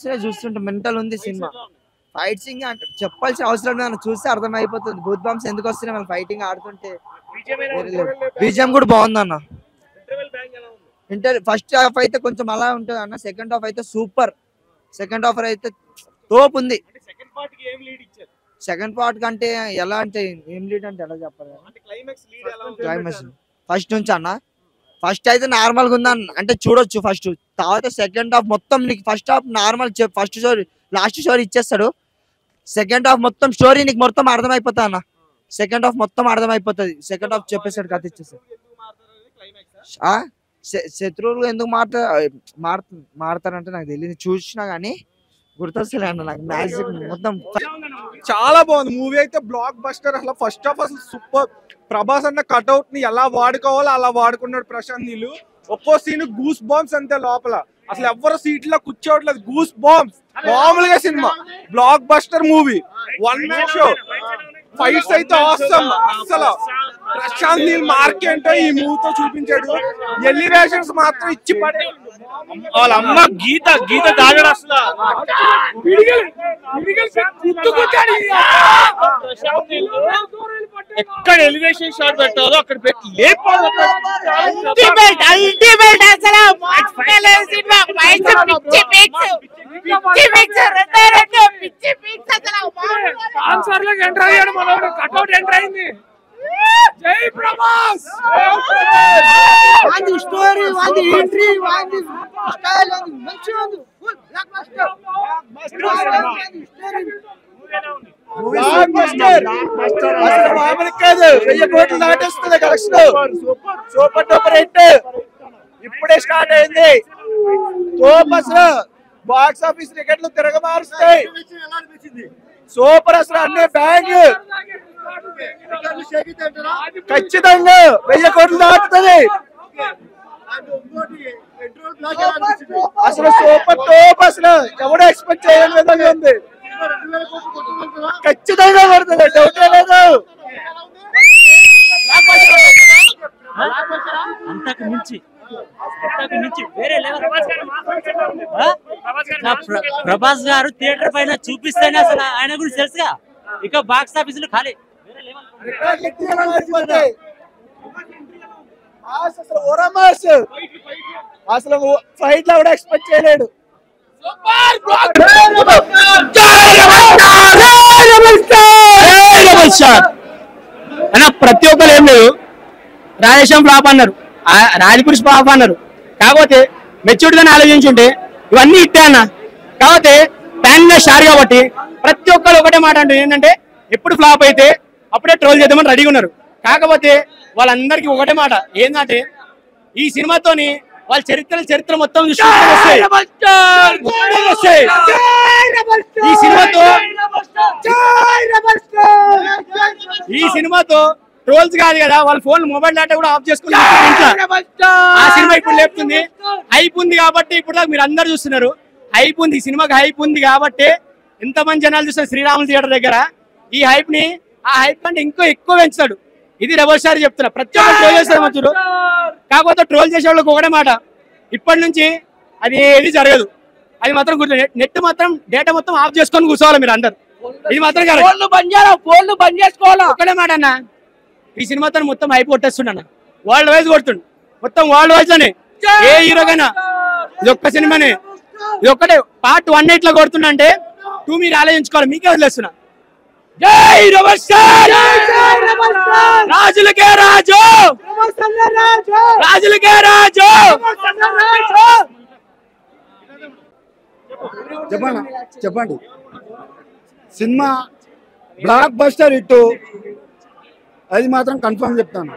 వస్తున్నాయి చూస్తుంటే మెంటల్ ఉంది సినిమా ఫైట్ సింగ్ అంటే చెప్పాల్సిన అవసరం లేదు చూస్తే అర్థమైపోతుంది బూత్ బాంబ్స్ ఎందుకు వస్తున్నాయి మన ఫైటింగ్ ఆడుతుంటే బీజిఎం కూడా బాగుంది అన్న ఇంటర్ ఫస్ట్ హాఫ్ అయితే కొంచెం అలా ఉంటుంది అన్న సెకండ్ హాఫ్ అయితే సూపర్ సెకండ్ హాఫ్ అయితే తోపు ఉంది సెకండ్ పార్ట్ కి ఏం లీడ్ ఇచ్చారు సెకండ్ పార్ట్ కంటే ఎలా అంటే ఏం లీడ్ అంటే ఎలా చెప్పాలి అంటే క్లైమాక్స్ లీడ్ ఎలా ఉంది క్లైమాక్స్ ఫస్ట్ నుంచి అన్న ఫస్ట్ అయితే నార్మల్ గా ఉందన్న అంటే చూడొచ్చు ఫస్ట్ తర్వాత సెకండ్ హాఫ్ మొత్తం నీకు first half normal first story last story ఇచ్చేస్తాడు సెకండ్ హాఫ్ మొత్తం స్టోరీ నీకు మొత్తం అర్థమైపోతా అన్న సెకండ్ హాఫ్ మొత్తం అర్థమైపోతుంది సెకండ్ హాఫ్ చెప్పేసాడు కథ ఇచ్చేసాడు ఎందుకు మారుతారు అనేది క్లైమాక్స్ ఆ? శ- శత్రువులు ఎందుకు మారుతా మారుత మారుతారంటే నాకు తెలియదు చూసినా కానీ గుర్తొస్తలే అన్న నాకు మ్యాజిక్ మొత్తం చాలా బాగుంది మూవీ అయితే బ్లాక్ బస్టర్ అసలు ఫస్ట్ ఆఫ్ అసలు సూపర్ ప్రభాస్ అన్న కట్అవుట్ ని ఎలా వాడుకోవాలో అలా వాడుకున్నాడు ప్రశాంత్ నీళ్ళు ఒక్కో సీన్ గూస్ బాంబ్స్ అంతే లోపల అసలు ఎవ్వరు సీట్ లో కూర్చోవట్లేదు గూస్ బాంబ్స్ మామూలుగా cinema blockbuster movie one man show fights అయితే అవసరం అసలు ప్రశాంత్ నీల్ మార్క్ ఏంటో ఈ మూవీతో చూపించాడు ఎలివేషన్స్ మాత్రం ఇచ్చి పడే వాళ్ళ అమ్మ గీత గీత తాగడు అసలు ఎక్కడ ఎలివేషన్ షాట్ పెట్టాలో అక్కడ పెట్టి లేపాలి అల్టిమేట్ అల్టిమేట్ అసలు మాట్లాడలేదు సినిమా పైస పిచ్చి పిక్స్ పిచ్చి పిక్స్ రెండే రెండు పిచ్చి పిక్స్ అసలు ఆన్సర్ లోకి ఎంటర్ అయ్యాడు మనోడు కట్అవుట్ ఎంటర్ అయింది జై ప్రభాస్ వాంది స్టోరీ వాంది ఎంట్రీ వాంది స్టైల్ వాంది మంచిగా ఉంది full blockbuster blockbuster అసలు మామూలు కాదు వెయ్యి కోట్లు దాటేస్తుంది కలెక్షన్ సూపర్ డూపర్ హిట్ ఇప్పుడే స్టార్ట్ అయింది తోపు అసలు బాక్స్ ఆఫీస్ టికెట్లు తిరగమారుస్తాయి సూపర్ అసలు అన్ని బ్యాంక్ ఖచ్చితంగా వెయ్యి కోట్లు దాటుతుంది అసలు సూపర్ టోప్ అసలు ఎవడో ఎక్స్పెక్ట్ చేయని విధంగా ఉంది ఖచ్చితంగా పడుతుంది డౌటే లేదు అంతకు మించి అంతకు మించి వేరే లెవెల్ ఆ? నా ప్ర- ప్రభాస్ గారు థియేటర్ పైన చూపిస్తేనే అసలు ఆయన గురించి తెలుసుగా ఇక బాక్స్ ఆఫీస్ లో ఖాళీ వేరే లెవెల్ రికార్డులు ఎత్తిగా మారిపోతాయి. మాస్ అసలు ఓరా మాస్ అసలు ఫైట్ లో కూడా ఎక్స్పెక్ట్ చేయలేడు అన్న ప్రతి ఒక్కరు ఏం లేదు రాజేశం ఫ్లాప్ అన్నారు ఆ- రాజపురుష్ ఫ్లాప్ అన్నారు కాకపోతే మెచ్యూర్డ్ గానే ఆలోచించుంటే ఇవన్నీ ఇట్టే అన్న కాకపోతే ప్యాన్ షార్ కాబట్టి ప్రతి ఒక్కరు ఒకటే మాట అంటే ఏంటంటే ఎప్పుడు ఫ్లాప్ అయితే అప్పుడే ట్రోల్ చేద్దామని రెడీగా ఉన్నారు కాకపోతే వాళ్ళందరికీ ఒకటే మాట ఏంటంటే ఈ సినిమాతోని వాళ్ళ చరిత్ర చరిత్ర మొత్తం చూసి వస్తాయి. మొత్తం వస్తాయి. ఈ సినిమాతో ఈ సినిమాతో ట్రోల్స్ కాదు కదా వాళ్ళ ఫోన్ మొబైల్ డేటా కూడా ఆఫ్ చేసుకుని ఇంట్లో. ఆ సినిమా ఇప్పుడు లేపుతుంది హైప్ ఉంది కాబట్టి ఇప్పుడు దాకా మీరు అందరు చూస్తున్నారు హైప్ ఉంది ఈ సినిమాకి హైప్ ఉంది కాబట్టి ఎంతమంది జనాలు చూస్తారు శ్రీరాములు థియేటర్ దగ్గర ఈ హైప్ ని ఆ హైప్ కంటే ఇంకో ఎక్కువ పెంచుతాడు ఇది రెబల్ స్టార్ చెప్తున్నా ప్రతి ఒక్కరు ట్రోల్ చేస్తారు మంచుడు కాకపోతే ట్రోల్ చేసే వాళ్ళకి ఒకటే మాట ఇప్పటి నుంచి అది ఏది జరగదు అది మాత్రం గుర్తు నెట్ మాత్రం డేటా మొత్తం ఆఫ్ చేసుకొని కూర్చోవాలి మీరు అందరు ఇది మాత్రం కాదు ఫోన్లు బంద్ చేయాలి ఫోన్లు బంద్ చేసుకోవాలా ఒక్కడే మాట అన్న ఈ సినిమాతో మొత్తం అయిపో కొట్టేస్తుండ వరల్డ్ వైజ్ కొడుతుండు మొత్తం వరల్డ్ వైజ్ అనే ఏ హీరోకైనా ఇది ఒక్క సినిమానే ఇది ఒక్కటే పార్ట్ వన్ ఎయిట్ లో కొడుతున్నా అంటే టూ మీరు ఆలోచించుకోవాలి మీకే వదిలేస్తున్నా జై రెబల్ స్టార్ రాజులకే రాజు రాజులకే రాజు చెప్పండి చెప్పండి సినిమా బ్లాక్ బస్టర్ హిట్ అది మాత్రం కన్ఫర్మ్ చెప్తాను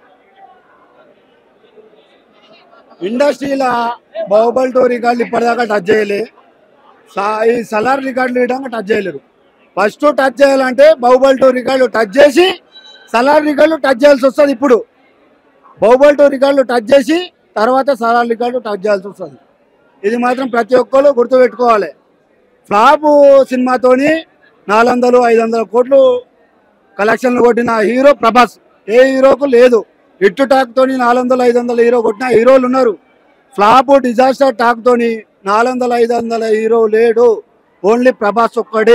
ఇండస్ట్రీలో బాహుబలి టూ రికార్డులు ఇప్పటిదాకా టచ్ చేయలే సా- ఈ సలార్ రికార్డులు ఇవ్వడానికి టచ్ చేయలేరు ఫస్ట్ టచ్ చేయాలంటే బాహుబలి టూ రికార్డులు టచ్ చేసి సలార్ రికార్డులు టచ్ చేయాల్సి వస్తుంది ఇప్పుడు బాహుబలి టూ రికార్డులు టచ్ చేసి తర్వాత సలార్ రికార్డు టచ్ చేయాల్సి వస్తుంది ఇది మాత్రం ప్రతి ఒక్కరు గుర్తుపెట్టుకోవాలి ఫ్లాప్ సినిమాతోని నాలుగు వందలు ఐదు వందల కోట్లు కలెక్షన్లు కొట్టిన హీరో ప్రభాస్ ఏ హీరోకు లేదు ఇట్టు టాక్ తోని నాలుగు వందలు ఐదు వందలు హీరో కొట్టిన హీరోలు ఉన్నారు ఫ్లాప్ డిజాస్టర్ టాక్ తోని నాలుగు వందల ఐదు వందల హీరో లేడు ఓన్లీ ప్రభాస్ ఒక్కడే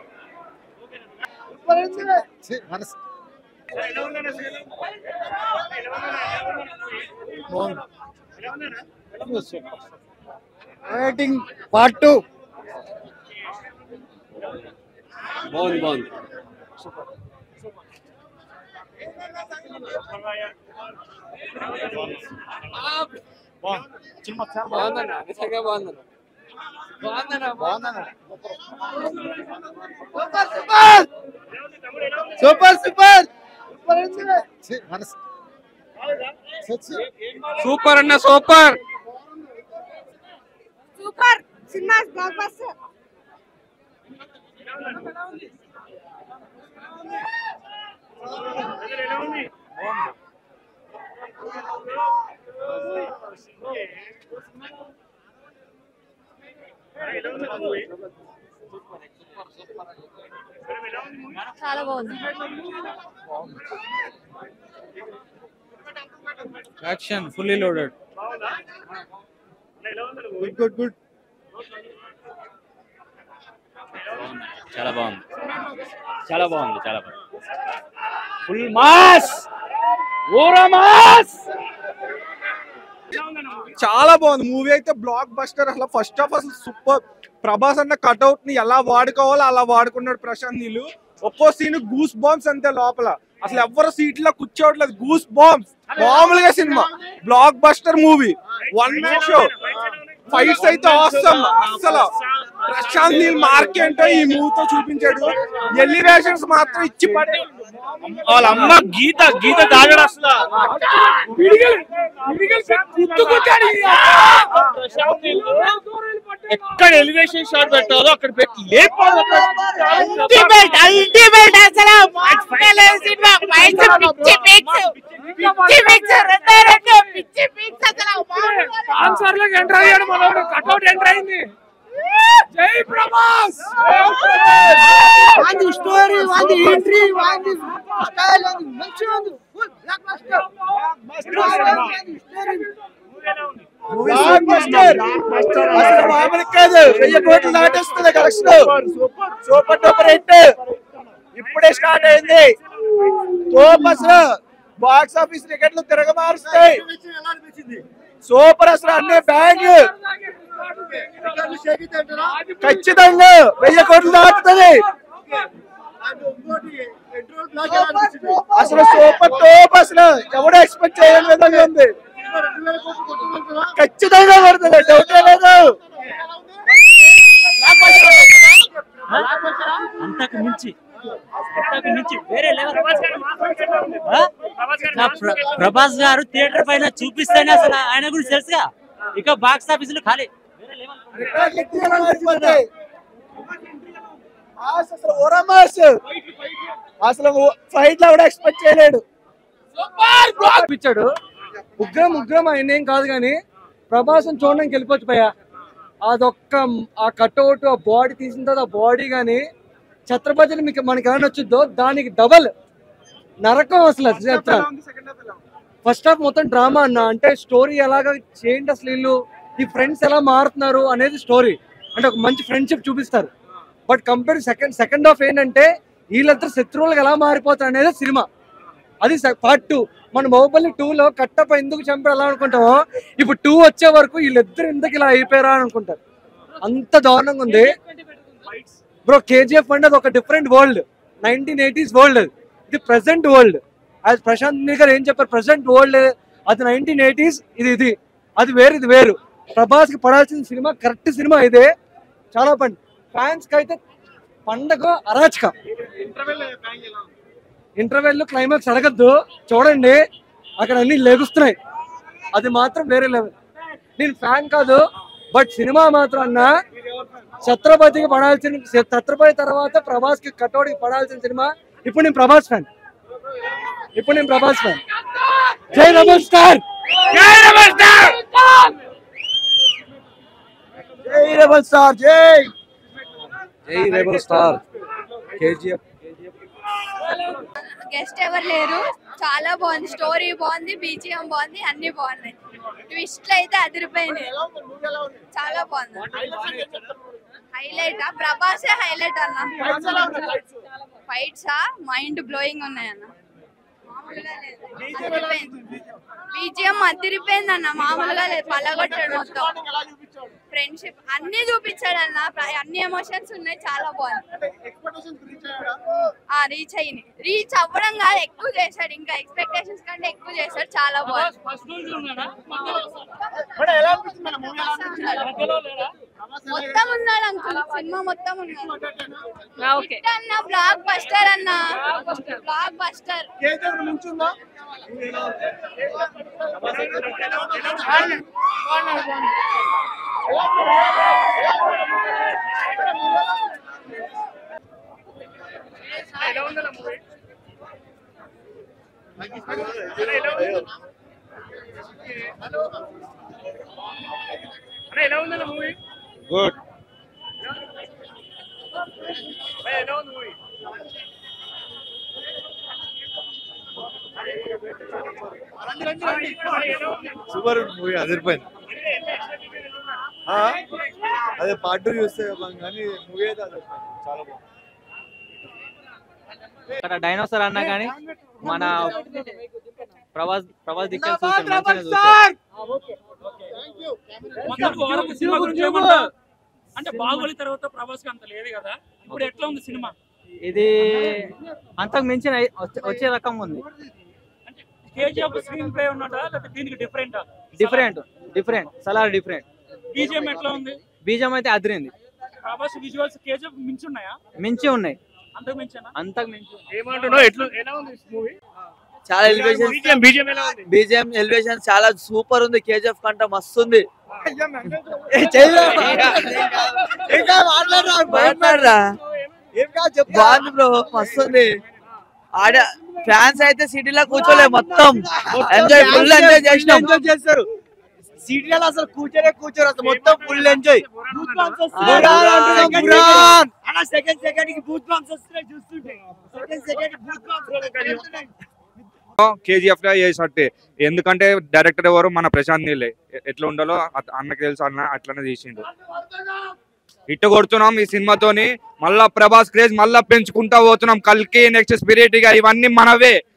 రేటింగ్ పార్ట్ టూ బాగుంది బాగుంది బాగుందన్న నిజంగా బాగుందన్న సూపర్ సూపర్ సూపర్ అన్న super super cinema blockbuster చాలా బాగుంది action fully loaded good good good చాలా బాగుంది చాలా బాగుంది చాలా బాగుంది ఫుల్ మాస్ ఊరా మాస్ చాలా బాగుంది మూవీ అయితే బ్లాక్ బస్టర్ అసలు ఫస్ట్ ఆఫ్ అసలు సూపర్ ప్రభాస్ అన్న కట్అవుట్ ని ఎలా వాడుకోవాలో అలా వాడుకున్నాడు ప్రశాంత్ నీళ్ళు ఒక్కో సీన్ గూస్ బాంబ్స్ అంతే లోపల అసలు ఎవరు సీట్ లో కూర్చోవట్లేదు గూస్ బాంబ్స్ మామూలుగా cinema blockbuster movie one man show fights అయితే అవసరం అసలు ప్రశాంత్ నీల్ మార్క్ ఏంటో ఈ మూవీతో చూపించాడు ఎలివేషన్స్ మాత్రం ఇచ్చి పడే వాళ్ళ అమ్మ గీత గీత తాగడు అసలు ఎక్కడ ఎలివేషన్ షాట్ పెట్టాలో అక్కడ పెట్టి లేపాలి అల్టిమేట్ అల్టిమేట్ అసలు మాటలే సినిమా ఫైట్స్ పిచ్చి పిక్స్ పిచ్చి పిక్స్ రెండే రెండు పిచ్చి పిక్స్ అసలు ఆన్సర్ లోకి ఎంటర్ అయ్యాడు మనోడు కట్అవుట్ ఎంటర్ అయింది జై ప్రభాస్ వాంది స్టోరీ వాంది ఎంట్రీ వాంది స్టైల్ వాంది మంచిగా ఉంది full blockbuster blockbuster అసలు మామూలు కాదు వెయ్యి కోట్లు దాటేస్తుంది కలెక్షన్ సూపర్ డూపర్ హిట్ ఇప్పుడే స్టార్ట్ అయింది తోపు అసలు బాక్స్ ఆఫీస్ టికెట్లు తిరగమారుస్తాయి సూపర్ అసలు అన్ని బ్యాంగ్ ఖచ్చితంగా వెయ్యి కోట్లు దాటుతుంది అసలు సూపర్ టోప్ అసలు ఎవడో ఎక్స్పెక్ట్ చేయని విధంగా ఉంది ఖచ్చితంగా పడుతుంది డౌటే లేదు అంతకు మించి అంతకు మించి వేరే లెవెల్ ఆ? నా ప్ర- ప్రభాస్ గారు థియేటర్ పైన చూపిస్తేనే అసలు ఆయన గురించి తెలుసుగా ఇక బాక్స్ ఆఫీసులు ఖాళీ వేరే లెవెల్ మాస్ అసలు ఓరా మాస్ అసలు ఫైట్ లో కూడా ఎక్స్పెక్ట్ చేయలేడు ఇచ్చాడు ఉగ్రం ఉగ్రం ఆయన ఏం కాదు కానీ ప్రభాసం చూడడానికి వెళ్ళిపోవచ్చు భయ్యా అదొక్క ఆ కట్అవుట్ ఆ బాడీ తీసిన తర్వాత ఆ బాడీ కానీ ఛత్రపతిని మీకు మనకి ఎలా నచ్చుద్దో దానికి డబల్ నరకం అసలు అది చెప్తాను ఫస్ట్ హాఫ్ మొత్తం డ్రామా అన్న అంటే స్టోరీ ఎలాగ చేయండి అసలు వీళ్ళు ఈ ఫ్రెండ్స్ ఎలా మారుతున్నారు అనేది స్టోరీ అంటే ఒక మంచి ఫ్రెండ్షిప్ చూపిస్తారు but compare second second half ఏంటంటే వీళ్ళంతా శత్రువులకు ఎలా మారిపోతారు అనేది సినిమా అది పార్ట్ టూ మన బాహుబలి టూ లో కట్టప్ప ఎందుకు చంపారు ఎలా అనుకుంటామో ఇప్పుడు టూ వచ్చే వరకు వీళ్ళిద్దరు ఎందుకు ఇలా అయిపోయారా అని అనుకుంటారు అంత దారుణంగా ఉంది బ్రో కేజీఎఫ్ అంటే అది ఒక different world nineteen eighties world అది ఇది ప్రెసెంట్ వరల్డ్ అది ప్రశాంత్ నీల్ గారు ఏం చెప్పారు ప్రెసెంట్ వరల్డ్ అది నైన్టీన్ ఎయిటీస్ ఇది ఇది అది వేరు ఇది వేరు ప్రభాస్ కి పడాల్సిన సినిమా కరెక్ట్ సినిమా ఇదే చాలా పండి ఫ్యాన్స్ కి అయితే పండగ అరాచక ఇంటర్వెల్ క్లైమాక్స్ అడగద్దు చూడండి అక్కడ అన్ని లెగుస్తున్నాయి అది మాత్రం వేరే లెవెల్ నేను ఫ్యాన్ కాదు బట్ సినిమా మాత్రం అన్న ఛత్రపతికి పడాల్సిన ఛత్రపతి తర్వాత ప్రభాస్ కి కటోడికి పడాల్సిన సినిమా ఇప్పుడు నేను ప్రభాస్ ఫ్యాన్ ఇప్పుడు నేను ప్రభాస్ ఫ్యాన్ జై రెబల్ స్టార్ జై రెబల్ స్టార్ జై జై రేబల్ స్టార్ కేజీఎఫ్ గెస్ట్ ఎవరు లేరు చాలా బాగుంది స్టోరీ బాగుంది బీజిఎం బాగుంది అన్ని బాగున్నాయి ట్విస్ట్లు అయితే అదిరిపోయినాయి చాలా బాగుంది హైలైట్ ప్రభాసే హైలైట్ అన్న ఫైట్స్ మైండ్ బ్లోయింగ్ ఉన్నాయి అన్న బీజిఎం అదిరిపోయింది అన్న మామూలుగా లేదు పలగొట్టాడు మొత్తం ఫ్రెండ్షిప్ అన్ని చూపించాడు అన్న ప్ర- అన్ని ఎమోషన్స్ ఉన్నాయి చాలా బాగుంది ఆ రీచ్ అయ్యి రీచ్ అవ్వడం కాదు ఎక్కువ చేశాడు ఇంకా ఎక్స్పెక్టేషన్స్ కంటే ఎక్కువ చేశాడు చాలా బాగుంది మొత్తం ఉన్నాడు అంకుల్ సినిమా మొత్తం ఉన్నాడు ఓకే అన్న బ్లాక్ బస్టర్ అన్న బ్లాక్ బస్టర్ ఎలా ఉందన్న మూవీ గుడ్ ఎలా ఉంది మూవీ సూపర్ మూవీ అదిరిపోయింది ఆ? అదే పార్ట్ టూ చూస్తే చెప్పాం కానీ మూవీ అయితే అదిరిపోయింది చాలా బాగుంది ఇక్కడ డైనోసార్ అన్నా కానీ మన ప్రభాస్ ప్రభాస్ దిక్కలు చూసాం మంచిగా చూసాం మొత్తం ఓవరాల్ సినిమా గురించి ఏమంటావు అంటే బాహుబలి తర్వాత ప్రభాస్ కి అంత లేదు కదా ఇప్పుడు ఎట్లా ఉంది సినిమా ఇది అంతకు మించిన వచ్చే- వచ్చే రకం ఉంది కేజీఎఫ్ స్క్రీన్ ప్లే ఉన్నదా లేకపోతే దీనికి different different different Salaar different BGM ఎట్లా ఉంది బీజం అయితే అదిరింది ప్రభాస్ విజువల్స్ కేజీఎఫ్ మించి ఉన్నాయా మించి ఉన్నాయి అంతకు మించేనా అంతకు మించి ఏమంటున్నావు ఎట్లా ఎలా ఉంది మూవీ చాలా ఎలివేషన్ BGM BGM ఎలా ఉంది? బీజిఎం ఎలివేషన్ చాలా సూపర్ ఉంది కేజీఎఫ్ కంటే మస్తు ఉంది మాట్లాడరా బాగుంది బ్రో మస్తు ఉంది ఆడ ఫ్యాన్స్ అయితే సిటీలో కూర్చోలే మొత్తం ఎంజాయ్ ఫుల్ ఎంజాయ్ చేసినాం ఎంజాయ్ చేస్తారు సీరియల్ అసలు కూర్చోనే కూర్చోరు అసలు మొత్తం ఫుల్ ఎంజాయ్ సెకండ్ సెకండ్ కి బూత్ బాంబ్స్ వస్తున్నాయి చూస్తుంటే second second goosebumps KGF గా చేసినట్టే ఎందుకంటే డైరెక్టర్ ఎవరు మన ప్రశాంత్ నీళ్ళే ఎ- ఎట్లా ఉండాలో అత- అన్నకి తెలుసు అన్న అట్లనే తీసిండు ఇట్టు కొడుతున్నాం ఈ సినిమాతోని మళ్ళా ప్రభాస్ క్రేజ్ మళ్ళా పెంచుకుంటా పోతున్నాం కల్కి నెక్స్ట్ స్పిరిట్ గా ఇవన్నీ మనవే